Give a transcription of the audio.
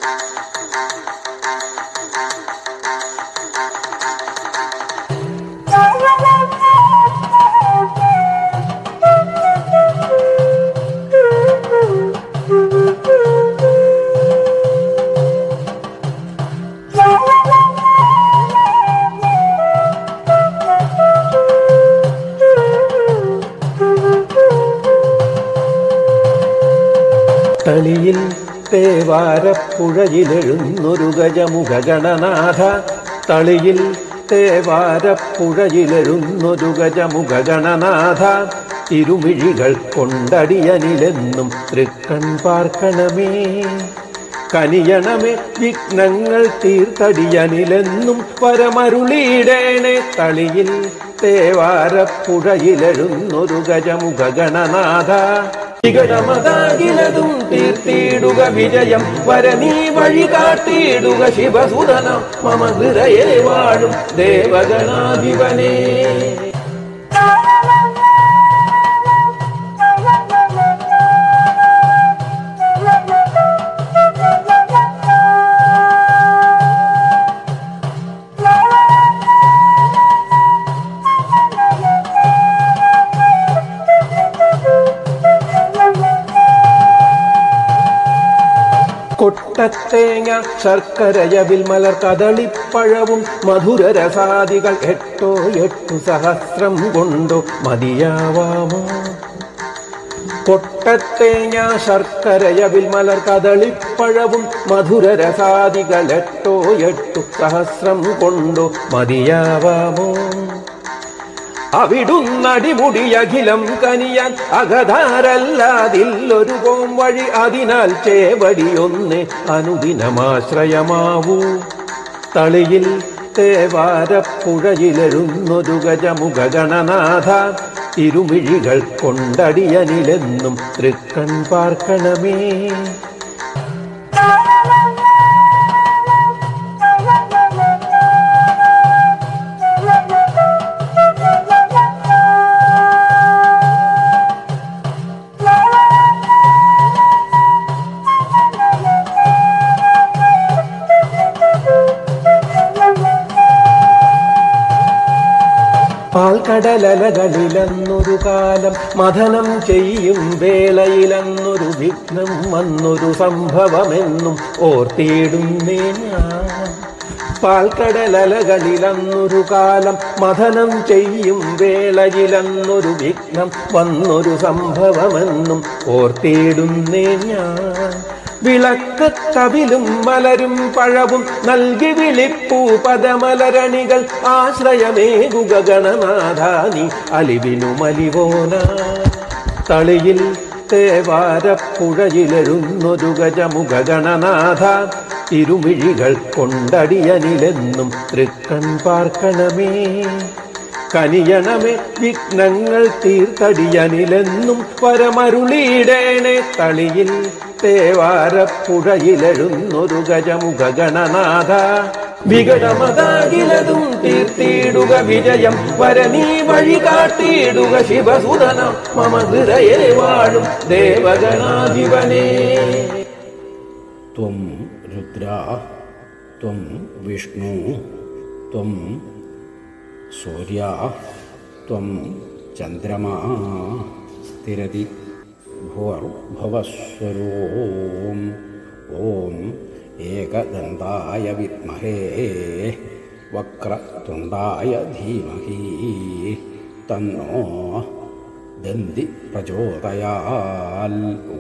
തളിയിൽ തേവാരപ്പുഴയിലെഴുന്നൊരു ഗജമുഖ ഗണനാഥ തളിയിൽ തേവാരപ്പുഴയിലെഴുന്നൊരു ഗജമുഖ ഗണനാഥ ഇരുമിഴികൾ കൊണ്ടടിയനിലെന്നും തൃക്കൺ പാർക്കണമേ കനിയണമേ വിഘ്നങ്ങൾ തീർത്തടിയനിലെന്നും പരമരുളീടേണേ തളിയിൽ തേവാരപ്പുഴയിലെഴുന്നൊരു ഗജമുഖ ഗണനാഥ വികടമതാകിലതും തീർത്തിടുക വിജയം വരനീ വഴി കാട്ടിയിടുക ശിവസുതന മമ ഹൃദയേ വാഴും ദേവഗണാധിപനേ കൊട്ടത്തേങ്ങ ശർക്കരയവിൽ മലർ കദളിപ്പഴവും മധുരരസാദികൾ എട്ടോ എട്ടു സഹസ്രം കൊണ്ടോ മതിയാവാമോ കൊട്ടത്തേങ്ങ ശർക്കരയവിൽ മലർ കദളിപ്പഴവും മധുരരസാദികൾ എട്ടോ എട്ടു സഹസ്രം കൊണ്ടോ മതിയാവാമോ അവിടുന്നടിമുടിയഖിലം കനിയാൻ അകതാരല്ലാതില്ലൊരു പോം വഴി അതിനാൽ ചേവടിയൊന്ന് അനുദിനമാശ്രയമാവൂ തളിയിൽ തേവാരപ്പുഴയിലെഴുന്നൊരു ഗജമുഖ ഗണനാഥ ഇരുമിഴികൾ കൊണ്ടടിയനിലെന്നും തൃക്കൺ പാർക്കണമേ പാൽക്കടലലകളിലന്നൊരു കാലം മഥനം ചെയ്യും വേളയിലന്നൊരു വിഘ്നം വന്നൊരു സംഭവമെന്നും ഓർത്തിയിടുന്നേ ഞാൻ പാൽക്കടലലകളിലന്നൊരു കാലം മഥനം ചെയ്യും വേളയിലന്നൊരു വിഘ്നം വന്നൊരു സംഭവമെന്നും ഓർത്തിയിടുന്നേ ഞാൻ വിളക്ക് കവിലും മലരും പഴവും നൽകി വിളിപ്പൂ പദമലരണികൾ ആശ്രയമേകുക ഗണനാഥാനി അലിവിനു മലിവോന തളിയിൽ തേവാരപ്പുഴയിലെഴുന്നൊരു ഗജമുഖ ഗണനാഥ ഇരുമിഴികൾ കൊണ്ടടിയനിലെന്നും തൃക്കൺ പാർക്കണമേ കനിയണമേ വിഘ്നങ്ങൾ തീർത്തടിയനിലെന്നും പരമരുളീടേണേ തളിയിൽ തേവാരപ്പുഴയിലെഴുന്നൊരു ഗജമുഖ ഗണനാഥ വികടമതാകിലതും തീർത്തിടുക വിജയം വരനീ വഴി കാട്ടിയിടുക ശിവസുതന മമ ഹൃദയേ വാഴും ദേവഗണാധിപനേ त्वं रुद्रा त्वं विष्णु त्वं सूर्या त्वं चन्द्रमा स्थिरति भुवर्भुवस्वरोम् ॐ एकदन्ताय विद्महे वक्रतुण्डाय धीमहि तन्नो दन्ति प्रचोदयाल् ॐ